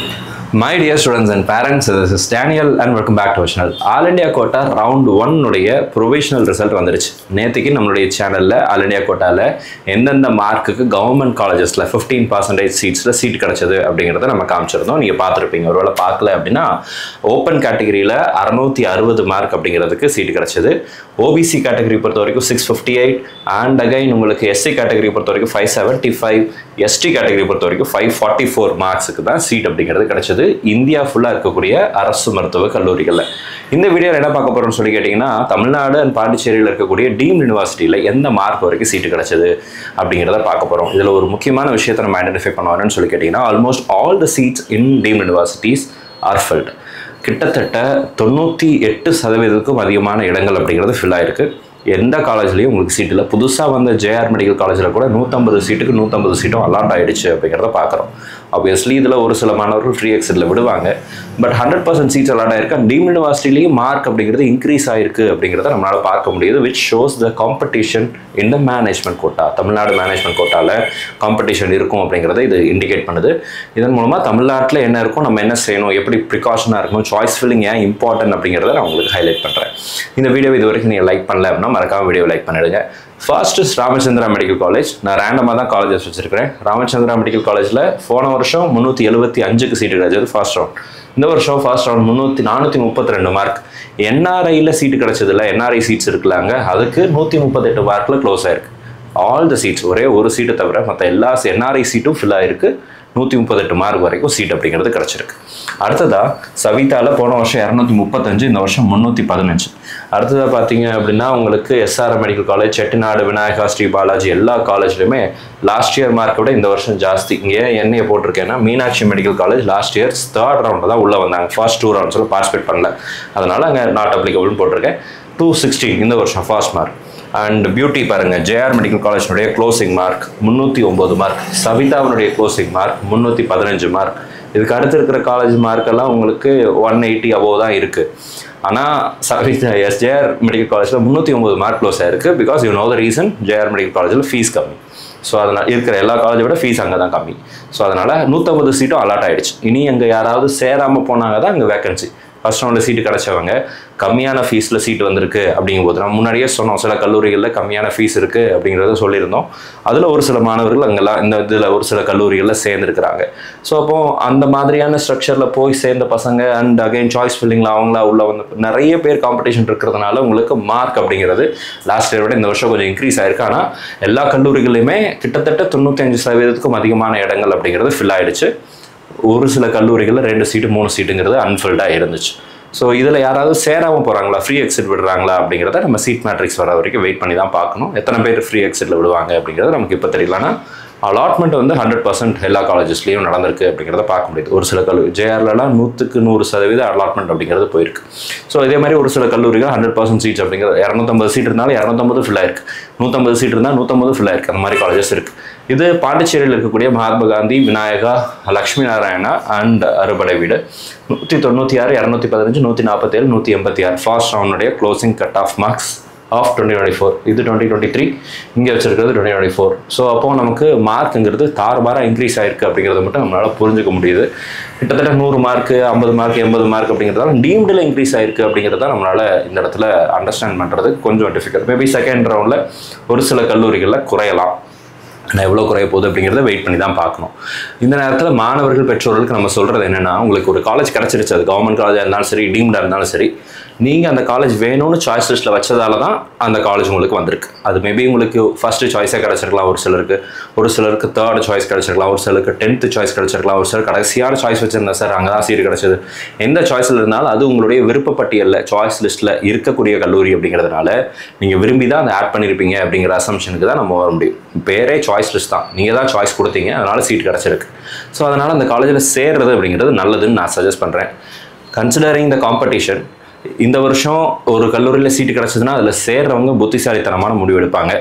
my dear students and parents this is Daniel and welcome back to our channel all India quota round ஒன்னுடைய provisional result வந்துருச்சு நேற்றுக்கு நம்மளுடைய சேனலில் all India கோட்டாவில் எந்தெந்த மார்க்குக்கு கவர்மெண்ட் காலேஜஸில் ஃபிஃப்டீன் பர்சன்டேஜ் சீட்ஸில் சீட் கிடச்சது அப்படிங்கிறத நம்ம காமிச்சிருந்தோம் நீங்கள் பார்த்துருப்பீங்க ஒருவேளை பார்க்கல அப்படின்னா ஓப்பன் கேட்டகரியில் அறநூற்றி அறுபது மார்க் அப்படிங்கிறதுக்கு சீட் கிடச்சது ஓபிசி கேட்டகரி பொறுத்த வரைக்கும் six fifty eight and again உங்களுக்கு எஸ்சி கேட்டகரி பொறுத்த வரைக்கும் five seventy five ST category பொறுத்த வரைக்கும் ஃபைவ் ஃபார்ட்டி ஃபோர் மார்க்ஸுக்கு தான் சீட் அப்படிங்கிறது கிடைச்சது இந்தியா ஃபுல்லாக இருக்கக்கூடிய அரசு மருத்துவ கல்லூரிகளில் இந்த வீடியோவில் என்ன பார்க்க போகிறோம்னு சொல்லி கேட்டிங்கன்னா தமிழ்நாடு அண்ட் பாண்டிச்சேரியில் இருக்கக்கூடிய டீம் யூனிவர்சிட்டியில் எந்த மார்க் வரைக்கும் சீட்டு கிடைச்சது அப்படிங்கிறத பார்க்க போகிறோம் இதில் ஒரு முக்கியமான விஷயத்தை நம்ம ஐடென்டிஃபை பண்ணுவாருன்னு சொல்லி கேட்டிங்கன்னா almost all the seats in deemed universities are filled கிட்டத்தட்ட தொண்ணூற்றி எட்டு சதவீதத்துக்கும் அதிகமான இடங்கள் அப்படிங்கிறது ஃபில் ஆயிருக்கு எந்த காலேஜ்லேயும் உங்களுக்கு சீட் இல்லை புதுசாக வந்த ஜேஆர் மெடிக்கல் காலேஜில் கூட நூற்றம்பது சீட்டுக்கு நூற்றம்பது சீட்டும் அலாட் ஆயிடுச்சு அப்படிங்கிறத பார்க்குறோம் ஆப்வியஸ்லி இதில் ஒரு சில மாணவர்கள் ஃப்ரீ எக்ஸிட்டில் விடுவாங்க but hundred percent seats allot ஆயிருக்கு அண்ட் டீம் யூனிவர்சிட்டிலையும் மார்க் அப்படிங்கிறது இன்க்ரீஸ் ஆயிருக்கு அப்படிங்கிறத நம்மளால் பார்க்க முடியுது which shows the competition in the management quota Tamil Nadu management கோட்டாவில் காம்படிஷன் இருக்கும் அப்படிங்கிறத இது இண்டிகேட் பண்ணுது இதன் மூலமாக தமிழ்நாட்டில் என்ன இருக்கும் நம்ம என்ன செய்யணும் எப்படி ப்ரிகாஷனாக இருக்கணும் சாய்ஸ் ஃபில்லிங் ஏன் இம்பார்ட்டன்ட் அப்படிங்கிறத நான் உங்களுக்கு ஹைலைட் பண்ணுறேன் இந்த வீடியோ இது வரைக்கும் நீங்கள் லைக் பண்ணல அப்படின்னா மறக்காம வீடியோ லைக் பண்ணிடுங்க ஃபர்ஸ்ட் ராமச்சந்திரா மெடிக்கல் காலேஜ் நான் ரேண்டமாக தான் காலேஜஸ் வச்சிருக்கிறேன் ராமச்சந்திரா மெடிக்கல் காலேஜில் போன வருஷம் முந்நூற்றி எழுபத்தி அஞ்சுக்கு சீட்டு கிடைச்சது ஃபர்ஸ்ட் ரவுண்ட் இந்த வருஷம் ஃபர்ஸ்ட் ரவுண்ட் முந்நூற்றி நானூற்றி முப்பத்தி ரெண்டு மார்க் என்ஆர்ஐயில் சீட்டு கிடைச்சதில்ல என்ஆர்ஐ சீட்ஸ் இருக்குல்லாங்க அதுக்கு நூற்றி முப்பத்தெட்டு மார்க்கில் க்ளோஸ் ஆயிருக்கு ஆல் த சீட்ஸ் ஒரே ஒரு சீட்டை தவிர மற்ற எல்லா என்ஆர்ஐ சீட்டும் ஃபில் ஆயிருக்கு நூற்றி முப்பத்தெட்டு மார்க் வரைக்கும் சீட் அப்படிங்கிறது கிடச்சிருக்கு அடுத்ததாக சவிதாவில் போன வருஷம் இரநூத்தி முப்பத்தஞ்சு இந்த வருஷம் முந்நூற்றி பதினஞ்சு அடுத்ததாக பார்த்தீங்க அப்படின்னா உங்களுக்கு SRM medical college Chettinad Vinayaka Sri Balaji எல்லா காலேஜ்லையுமே லாஸ்ட் இயர் மார்க்கை விட இந்த வருஷம் ஜாஸ்தி இங்கே என்னைய போட்டிருக்கேன்னா Meenakshi medical college last year third ரவுண்டில் தான் உள்ளே வந்தாங்க ஃபர்ஸ்ட் டூ ரவுண்ட்ஸில் பார்ட்டிசிபேட் பண்ணல அதனால் அங்கே நாட் அப்ளிகபிள்னு போட்டிருக்கேன் டூ சிக்ஸ்டீன் இந்த வருஷம் ஃபர்ஸ்ட் மார்க் அண்ட் பியூட்டி பாருங்க ஜேஆர் மெடிக்கல் காலேஜினுடைய க்ளோசிங் மார்க் முந்நூற்றி ஒம்பது மார்க் சவிதாவினுடைய க்ளோசிங் மார்க் முந்நூற்றி பதினஞ்சு மார்க் இதுக்கு அடுத்து இருக்கிற காலேஜ் மார்க்கெல்லாம் உங்களுக்கு ஒன் எயிட்டி அபோவ் தான் இருக்குது ஆனால் சவிதா எஸ்ஜேஆர் மெடிக்கல் காலேஜில் முந்நூற்றி ஒம்பது மார்க் க்ளோஸ் ஆயிருக்கு because you know the reason JR medical காலேஜில் ஃபீஸ் கம்மி ஸோ அதனால் இருக்கிற எல்லா காலேஜை விட ஃபீஸ் அங்கே தான் கம்மி ஸோ அதனால் நூற்றம்பது சீட்டும் அலாட் ஆயிடுச்சு இனி அங்கே யாராவது சேராமல் போனாங்க தான் அங்கே வேக்கன்சி ஃபர்ஸ்ட் ரவுண்டில் சீட்டு கிடச்சவங்க கம்மியான ஃபீஸில் சீட் வந்திருக்கு அப்படிங்கும்போது நம்ம முன்னாடியே சொன்னோம் சில கல்லூரிகளில் கம்மியான ஃபீஸ் இருக்குது அப்படிங்கிறத சொல்லியிருந்தோம் அதில் ஒரு சில மாணவர்கள் அங்கெல்லாம் இந்த இதில் ஒரு சில கல்லூரிகளில் சேர்ந்துருக்கிறாங்க ஸோ அப்போ அந்த மாதிரியான ஸ்ட்ரக்சரில் போய் சேர்ந்த பசங்க அண்ட் அகைன் சாய்ஸ் ஃபில்லிங்கில் அவங்களா உள்ள வந்து நிறைய பேர் காம்படிஷன் இருக்கிறதுனால உங்களுக்கு மார்க் அப்படிங்கிறது லாஸ்ட் இயர் விட இந்த வருஷம் கொஞ்சம் இன்க்ரீஸ் ஆயிருக்கு ஆனால் எல்லா கல்லூரிகளிலுமே கிட்டத்தட்ட தொண்ணூத்தஞ்சு சதவீதத்துக்கும் அதிகமான இடங்கள் அப்படிங்கிறது ஃபில் ஆயிடுச்சு ஒரு சில கல்லூரிகளில் ரெண்டு சீட்டு மூணு சீட்டுங்கிறது அன்ஃபில்டாக இருந்துச்சு ஸோ இதில் யாராவது சேராமல் போகிறாங்களா ஃப்ரீ எக்ஸிட் விடுறாங்களா அப்படிங்கிறத நம்ம சீட் மேட்ரிக்ஸ் வர வரைக்கும் வெயிட் பண்ணி தான் பார்க்கணும் எத்தனை பேர் ஃப்ரீ எக்ஸிட்டில் விடுவாங்க அப்படிங்கிறது நமக்கு இப்போ தெரியலனா அலாட்மெண்ட் வந்து ஹண்ட்ரட் பர்சன்ட் எல்லா காலேஜஸ்லேயும் நடந்திருக்கு அப்படிங்கிறத பார்க்க முடியுது ஒரு சில கல்லூரி ஜேஆர்லலாம் நூற்றுக்கு நூறு சதவீத அலாட்மெண்ட் அப்படிங்கிறது போயிருக்கு ஸோ இதே மாதிரி ஒரு சில கல்லூரிகள் ஹண்ட்ரட் பர்சன்ட் சீட்ஸ் அப்படிங்கிறது இரநூத்தம்பது சீட் இருந்தாலும் இரநூத்தம்பது ஃபில் ஆயிருக்கு நூற்றம்பது சீட் இருந்தால் நூற்றம்பது ஃபில் ஆயிருக்கு அந்த மாதிரி காலேஜஸ் இருக்குது இது பாண்டிச்சேரியில் இருக்கக்கூடிய மகாத்மா காந்தி விநாயகா லக்ஷ்மி நாராயணா அண்ட் அறுபடை வீடு நூற்றி தொண்ணூற்றி ஆறு இரநூத்தி பதினஞ்சு நூற்றி நாற்பத்தேழு நூற்றி எண்பத்தி ஆறு ஃபாஸ்ட் ரவுண்டுடைய closing cut off marks of twenty twenty four இது டுவெண்ட்டி டுவெண்ட்டி த்ரீ இங்கே வச்சிருக்கிறது டுவெண்ட்டி டுவெண்ட்டி ஃபோர் ஸோ அப்போ நமக்கு மார்க்குங்கிறது தாறுமாறாக இன்க்ரீஸ் ஆயிருக்கு அப்படிங்கிறத மட்டும் நம்மளால் புரிஞ்சுக்க முடியுது கிட்டத்தட்ட நூறு மார்க்கு ஐம்பது மார்க் எண்பது மார்க் அப்படிங்கிறதால டீம்டில் இன்க்ரீஸ் ஆயிருக்கு அப்படிங்கிறத நம்மளால் இந்த இடத்துல அண்டர்ஸ்டாண்ட் பண்ணுறது கொஞ்சம் டிஃபிகல்ட் மேபி செகண்ட் ரவுண்டில் ஒரு சில கல்லூரிகளில் குறையலாம் ஆனால் எவ்வளோ குறைய போகுது அப்படிங்கிறத வெயிட் பண்ணி தான் பார்க்கணும் இந்த நேரத்தில் மாணவர்கள் பெற்றோர்களுக்கு நம்ம சொல்கிறது என்னென்னா உங்களுக்கு ஒரு காலேஜ் கிடச்சிருச்சு அது கவர்மெண்ட் காலேஜாக இருந்தாலும் சரி டீம்டாக இருந்தாலும் சரி நீங்கள் அந்த காலேஜ் வேணும்னு சாய்ஸ் லிஸ்ட்டில் வச்சதால தான் அந்த காலேஜ் உங்களுக்கு வந்திருக்கு அது மேபி உங்களுக்கு ஃபஸ்ட்டு சாய்ஸாக கிடச்சிருக்கலாம் ஒரு சிலருக்கு ஒரு சிலருக்கு தேர்ட் சாய்ஸ் கிடச்சிருக்கலாம் ஒரு சிலருக்கு டென்த்து சாய்ஸ் கிடச்சிருக்கலாம் ஒரு சிலர் கடைசியான சாய்ஸ் வச்சிருந்தேன் சார் அங்கே தான் சீட் கிடச்சது எந்த சாய்ஸில் இருந்தாலும் அது உங்களுடைய விருப்பப்பட்டியலில் சாய்ஸ் லிஸ்ட்டில் இருக்கக்கூடிய கல்லூரி அப்படிங்கிறதுனால நீங்கள் விரும்பி தான் அதை ஆட் பண்ணியிருப்பீங்க அப்படிங்கிற அசம்ஷனுக்கு தான் நம்ம வர முடியும் பேரே சாய்ஸ் லிஸ்ட் தான் நீங்கள் தான் சாய்ஸ் கொடுத்தீங்க அதனால் சீட் கிடச்சிருக்கு ஸோ அதனால் அந்த காலேஜில் சேர்றது அப்படிங்கிறது நல்லதுன்னு நான் சஜஸ்ட் பண்ணுறேன் கன்சிடரிங் த காம்படிஷன் இந்த வருஷம் ஒரு கல்லூரியில் சீட்டு கிடச்சதுன்னா அதில் சேர்றவங்க புத்திசாலித்தனமான முடிவு எடுப்பாங்க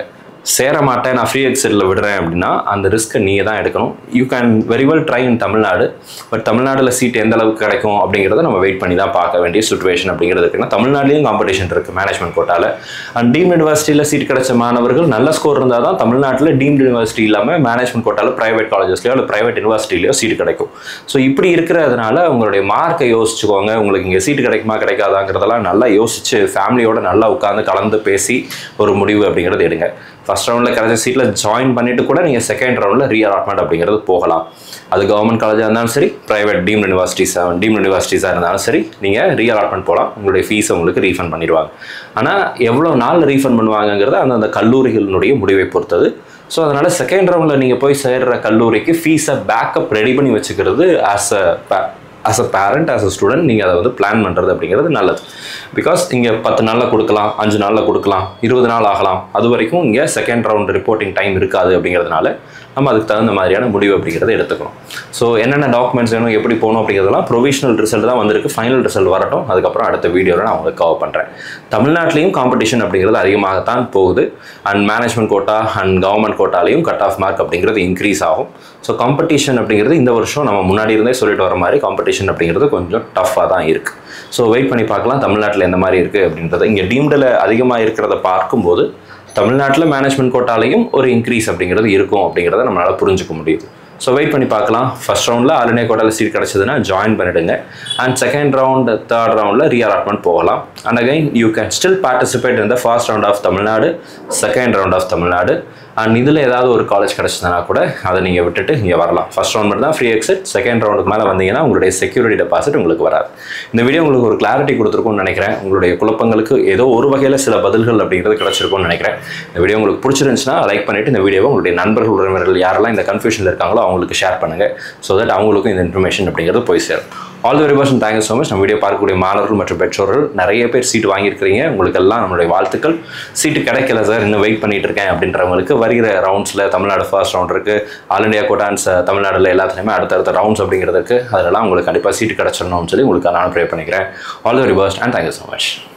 சேர மாட்டேன் நான் ஃப்ரீ எக்ஸிட்டில் விடுறேன் அப்படின்னா அந்த ரிஸ்க்கை நீங்கள் தான் எடுக்கணும் you can very well try in Tamil Nadu but தமிழ்நாடுல சீட் எந்த அளவுக்கு கிடைக்கும் அப்படிங்கிறத நம்ம வெயிட் பண்ணி தான் பார்க்க வேண்டிய சுச்சுவேஷன் அப்படிங்கிறது இருக்குன்னா தமிழ்நாட்டிலையும் காம்படிஷன் இருக்குது மேனேஜ்மெண்ட் கோட்டாவில் அண்ட் டீம் யூனிவர்சிட்டியில் சீட் கிடைச்ச மாணவர்கள் நல்ல ஸ்கோர் இருந்தால் தான் தமிழ்நாட்டில் டீம்டு யூனிவர்சிட்டி இல்லாமல் மேனேஜ்மெண்ட் கோட்டாவில் ப்ரைவேட் காலேஜஸ்லையோ இல்லை ப்ரைவேட் யூனிவர்சிட்டிலையோ சீட் கிடைக்கும் ஸோ இப்படி இருக்கிறதுனால உங்களுடைய மார்க்கை யோசிச்சுக்கோங்க உங்களுக்கு இங்கே சீட் கிடைக்குமா கிடைக்காதாங்கிறதெல்லாம் நல்லா யோசிச்சு ஃபேமிலியோட நல்லா உட்காந்து கலந்து பேசி ஒரு முடிவு அப்படிங்கிறது எடுங்க ஃபர்ஸ்ட் ரவுண்டில் கிடைச்ச சீட்டில் ஜாயின் பண்ணிட்டு கூட நீங்கள் செகண்ட் ரவுண்டில் ரீஅலாட்மெண்ட் அப்படிங்கிறது போகலாம் அது கவர்மெண்ட் காலேஜாக இருந்தாலும் சரி ப்ரைவேட் டீம் யூனிவர்சிட்டிஸாக டீம் யூனிவர்சிட்டிஸாக இருந்தாலும் சரி நீங்கள் ரீஅலாட்மெண்ட் போகலாம் உங்களுடைய ஃபீஸை உங்களுக்கு ரீஃபண்ட் பண்ணிடுவாங்க ஆனால் எவ்வளோ நாள் ரீஃபண்ட் பண்ணுவாங்கங்கிறது அந்தந்த கல்லூரிகளினுடைய முடிவை பொறுத்தது ஸோ அதனால் செகண்ட் ரவுண்டில் நீங்கள் போய் சேர்ற கல்லூரிக்கு ஃபீஸை பேக்கப் ரெடி பண்ணி வச்சுக்கிறது as a as a parent as a student நீங்கள் அதை வந்து பிளான் பண்ணுறது அப்படிங்கிறது நல்லது பிகாஸ் இங்கே பத்து நாளில் கொடுக்கலாம் அஞ்சு நாளில் கொடுக்கலாம் இருபது நாள் ஆகலாம் அது வரைக்கும் இங்கே செகண்ட் ரவுண்ட் ரிப்போர்ட்டிங் டைம் இருக்காது அப்படிங்கிறதுனால நம்ம அதுக்கு தகுந்த மாதிரியான முடிவு அப்படிங்கிறத எடுத்துக்கணும் ஸோ என்னென்ன டாக்குமெண்ட்ஸ் வேணும் எப்படி போகணும் அப்படிங்கிறதெல்லாம் ப்ரொவிஷனல் ரிசல்ட் தான் வந்திருக்கு ஃபைனல் ரிசல்ட் வரட்டும் அதுக்கப்புறம் அடுத்த வீடியோவில் நான் உங்களுக்கு கவர் பண்ணுறேன் தமிழ்நாட்டிலையும் காம்படிஷன் அப்படிங்கிறது அதிகமாகத்தான் போகுது and management quota and government கோட்டாலையும் கட் ஆஃப் மார்க் அப்படிங்கிறது இன்க்ரீஸ் ஆகும் ஸோ காம்படிஷன் அப்படிங்கிறது இந்த வருஷம் நம்ம முன்னாடி இருந்தே சொல்லிட்டு வர மாதிரி காம்படிஷன் அப்படிங்கிறது கொஞ்சம் டஃப்பாக தான் இருக்குது ஸோ வெயிட் பண்ணி பார்க்கலாம் தமிழ்நாட்டில் எந்த மாதிரி இருக்குது அப்படின்றது இங்கே டீம்டில் அதிகமாக இருக்கிறத பார்க்கும்போது தமிழ்நாட்டில் மேனேஜ்மெண்ட் கோட்டாலையும் ஒரு இன்க்ரீஸ் அப்படிங்கிறது இருக்கும் அப்படிங்கிறத நம்மளால் புரிஞ்சுக்க முடியுது ஸோ வெயிட் பண்ணி பார்க்கலாம் ஃபர்ஸ்ட் ரவுண்டில் ஆல் இண்டியா கோட்டாவில் சீட் கிடச்சதுன்னா ஜாயின் பண்ணிடுங்க அண்ட் செகண்ட் ரவுண்ட் தேர்ட் ரவுண்டில் ரீஅலாட்மெண்ட் போகலாம் and again you can still participate in the first round of Tamil Nadu second round of Tamil Nadu and இதில் ஏதாவது ஒரு காலேஜ் கிடச்சதுனா கூட அதை நீங்கள் விட்டுட்டு இங்கே வரலாம் ஃபர்ஸ்ட் ரவுண்ட் மட்டும் தான் ஃப்ரீ எக்ஸிட் செகண்ட் ரவுண்டுக்கு மேலே வந்தீங்கன்னா உங்களுடைய செக்யூரிட்டி டெபாசிட் உங்களுக்கு வராது இந்த வீடியோ உங்களுக்கு ஒரு கிளாரிட்டி கொடுத்துருக்கும்னு நினைக்கிறேன் உங்களுடைய குழப்பங்களுக்கு ஏதோ ஒரு வகையில் சில பதில்கள் அப்படிங்கிறது கிடச்சிருக்கும்னு நினைக்கிறேன் இந்த வீடியோ உங்களுக்கு பிடிச்சிருந்துச்சுன்னா லைக் பண்ணிவிட்டு இந்த வீடியோவை உங்களுடைய நண்பர்கள் உறவினர்கள் யாரெல்லாம் இந்த கன்ஃபியூஷனில் இருக்காங்களோ அவங்களுக்கு ஷேர் பண்ணுங்கள் ஸோ தட் அவங்களுக்கும் இந்த இன்ஃபர்மேஷன் அப்படிங்கிறது போய் சேரும் all the very person thank you so much நம்ம வீடியோ பார்க்கக்கூடிய மாணவர்கள் மற்றும் பெற்றோர்கள் நிறைய பேர் சீட்டு வாங்கியிருக்கிறீங்க உங்களுக்கு எல்லாம் நம்மளுடைய வாழ்த்துக்கள் சீட்டு கிடைக்கல சார் இன்னும் வெயிட் பண்ணிட்டு இருக்கேன் அப்படின்றவங்களுக்கு வருகிற ரவுண்ட்ஸில் தமிழ்நாடு ஃபர்ஸ்ட் ரவுண்ட் இருக்குது ஆல் இண்டியா கோட்டான்ஸ் தமிழ்நாடுல எல்லாத்துலேயுமே அடுத்தடுத்த ரவுண்ட்ஸ் அப்படிங்கிறதுக்கு அதெல்லாம் உங்களுக்கு கண்டிப்பாக சீட்டு கிடச்சிடணும்னு சொல்லி உங்களுக்கு நான் ப்ரே பண்ணிக்கிறேன் all the very best and thank you so much